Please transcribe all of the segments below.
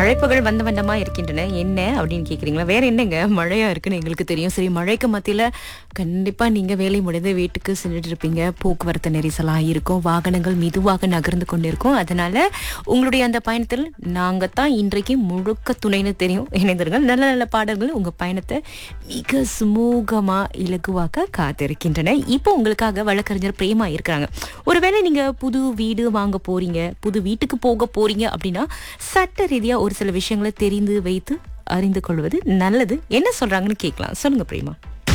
அழைப்புகள் வந்த வந்தமா இருக்கின்றன என்ன அப்படின்னு கேக்குறீங்களா வேற என்னங்க மழையா இருக்குன்னு எங்களுக்கு தெரியும் சரி மழைக்கு மத்தியில கண்டிப்பா நீங்க வேலை முடிந்து வீட்டுக்கு சென்றுட்டு இருப்பீங்க போக்குவரத்து நெரிசலா இருக்கும் வாகனங்கள் மெதுவாக நகர்ந்து கொண்டிருக்கும் அதனால உங்களுடைய அந்த பயணத்தில் நாங்க தான் இன்றைக்கு முழுக்க துணைன்னு தெரியும் இணைந்திருங்கள் நல்ல நல்ல பாடல்கள் உங்க பயணத்தை மிக சுமூகமா இலகுவாக்க காத்திருக்கின்றன இப்போ உங்களுக்காக வழக்கறிஞர் பிரேமா இருக்கிறாங்க ஒருவேளை நீங்க புது வீடு வாங்க போறீங்க புது வீட்டுக்கு போக போறீங்க அப்படின்னா சட்ட ரீதியா ஒரு சில விஷயங்களை தெரிந்து வைத்து அறிந்து கொள்வது நல்லது என்ன சொல்றாங்கன்னு கேட்கலாம் சொல்லுங்க பிரேமா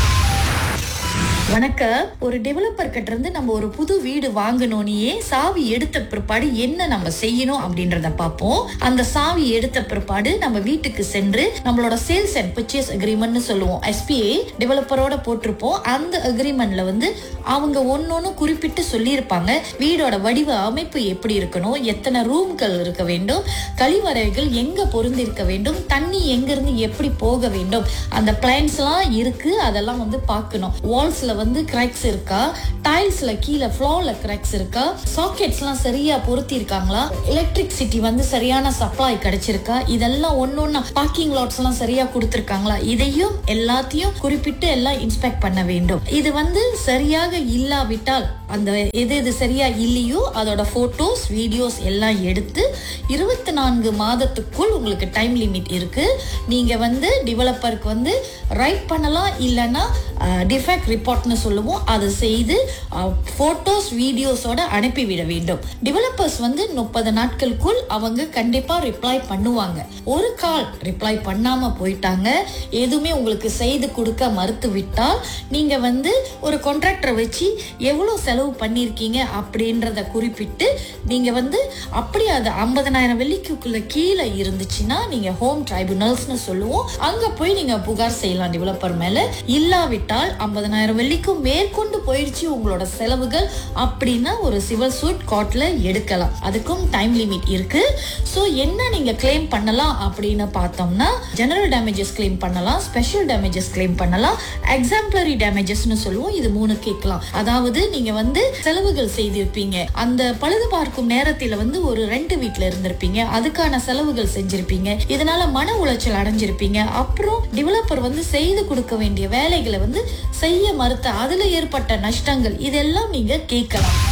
வணக்கம் ஒரு டெவலப்பர் கிட்ட இருந்து நம்ம ஒரு புது வீடு வாங்கணும்னே சாவி எடுத்த பிற்பாடு என்ன நம்ம செய்யணும் அப்படின்றத பார்ப்போம் அந்த சாவி எடுத்த பிற்பாடு நம்ம வீட்டுக்கு சென்று நம்மளோட சேல்ஸ் அண்ட் பர்ச்சேஸ் அக்ரிமெண்ட்னு சொல்லுவோம் எஸ்பிஐ டெவலப்பரோட போட்டிருப்போம் அந்த அக்ரிமெண்ட்ல வந்து அவங்க ஒன்னொன்னு குறிப்பிட்டு சொல்லியிருப்பாங்க வீடோட வடிவ அமைப்பு எப்படி இருக்கணும் எத்தனை ரூம்கள் இருக்க வேண்டும் கழிவறைகள் எங்க பொருந்திருக்க வேண்டும் தண்ணி எங்க இருந்து எப்படி போக வேண்டும் அந்த பிளான்ஸ் எல்லாம் இருக்கு அதெல்லாம் வந்து பார்க்கணும் வால்ஸ்ல வந்து கிராக்ஸ் இருக்கா டைல்ஸ்ல கீழே ஃப்ளோர்ல கிராக்ஸ் இருக்கா சாக்கெட்ஸ் எல்லாம் சரியா பொருத்தி இருக்காங்களா எலக்ட்ரிசிட்டி வந்து சரியான சப்ளை கிடைச்சிருக்கா இதெல்லாம் ஒன்னொன்னா பார்க்கிங் லாட்ஸ் எல்லாம் சரியா கொடுத்திருக்காங்களா இதையும் எல்லாத்தையும் குறிப்பிட்டு எல்லாம் இன்ஸ்பெக்ட் பண்ண வேண்டும் இது வந்து சரியாக இல்லாவிட்டால் அந்த எது எது சரியா இல்லையோ அதோட போட்டோஸ் வீடியோஸ் எல்லாம் எடுத்து இருபத்தி நான்கு மாதத்துக்குள் உங்களுக்கு டைம் லிமிட் இருக்கு நீங்க வந்து டெவலப்பருக்கு வந்து ரைட் பண்ணலாம் இல்லைன்னா டிஃபெக்ட் ரிப்போர்ட்னு சொல்லுவோம் அதை செய்து போட்டோஸ் வீடியோஸோட அனுப்பிவிட வேண்டும் டெவலப்பர்ஸ் வந்து முப்பது நாட்களுக்குள் அவங்க கண்டிப்பா ரிப்ளை பண்ணுவாங்க ஒரு கால் ரிப்ளை பண்ணாம போயிட்டாங்க எதுவுமே உங்களுக்கு செய்து கொடுக்க மறுத்து விட்டால் நீங்க வந்து ஒரு கான்ட்ராக்டரை வச்சு எவ்வளவு செலவு பண்ணியிருக்கீங்க அப்படின்றத குறிப்பிட்டு நீங்க வந்து அப்படி அது ஐம்பதனாயிரம் வெள்ளிக்குள்ள கீழே இருந்துச்சுன்னா நீங்க ஹோம் ட்ரைபுனல்ஸ்னு சொல்லுவோம் அங்க போய் நீங்க புகார் செய்யலாம் டெவலப்பர் மேல இல்லாவிட்டால் ஐம்பதனாயிரம் வெள்ளிக்கும் மேற்கொண்டு போயிடுச்சு உங்களோட செலவுகள் அப்படின்னா ஒரு சிவில் சூட் கோர்ட்ல எடுக்கலாம் அதுக்கும் டைம் லிமிட் இருக்கு ஸோ என்ன நீங்க கிளைம் பண்ணலாம் அப்படின்னு பார்த்தோம்னா ஜெனரல் டேமேஜஸ் கிளைம் பண்ணலாம் ஸ்பெஷல் டேமேஜஸ் கிளைம் பண்ணலாம் எக்ஸாம்பிளரி டேமேஜஸ்னு சொல்லுவோம் இது மூணு கேட்கலாம் அதாவது நீங்க வந்து செலவுகள் செய்திருப்பீங்க அந்த பழுது பார்க்கும் நேரத்தில் வந்து ஒரு ரெண்டு வீட்ல இருந்திருப்பீங்க அதுக்கான செலவுகள் செஞ்சிருப்பீங்க இதனால மன உளைச்சல் அடைஞ்சிருப்பீங்க அப்புறம் டெவலப்பர் வந்து செய்து கொடுக்க வேண்டிய வேலைகளை வந்து செய்ய மறுத்த அதுல ஏற்பட்ட நஷ்டங்கள் இதெல்லாம் நீங்க கேட்கலாம்